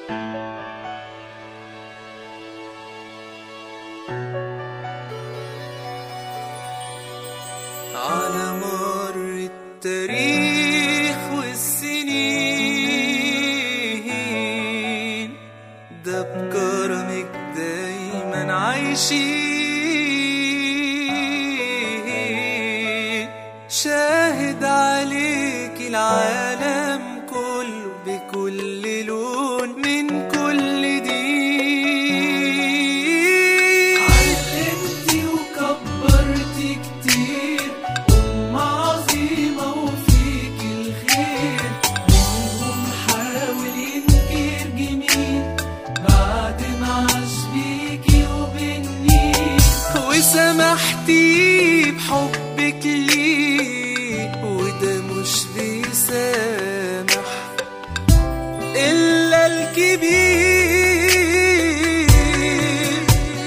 على مر التاريخ والسنين ده بكرمك دايما عايشين شاهد عليك العالم كله بكل لون من كل دين علمتي وكبرتي كتير أم عظيمة وفيك الخير منهم حاول ينكر جميل بعد ما عاش بيكي وبالنيل وسمحتي بحبك ليه وده مش بيسامح إلا الكبير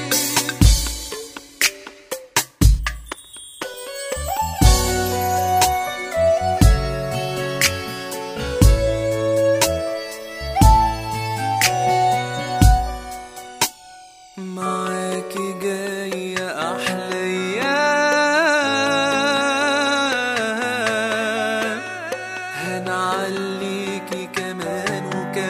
معاكي جاية أحلى أيام هنعليكي كمان وكمان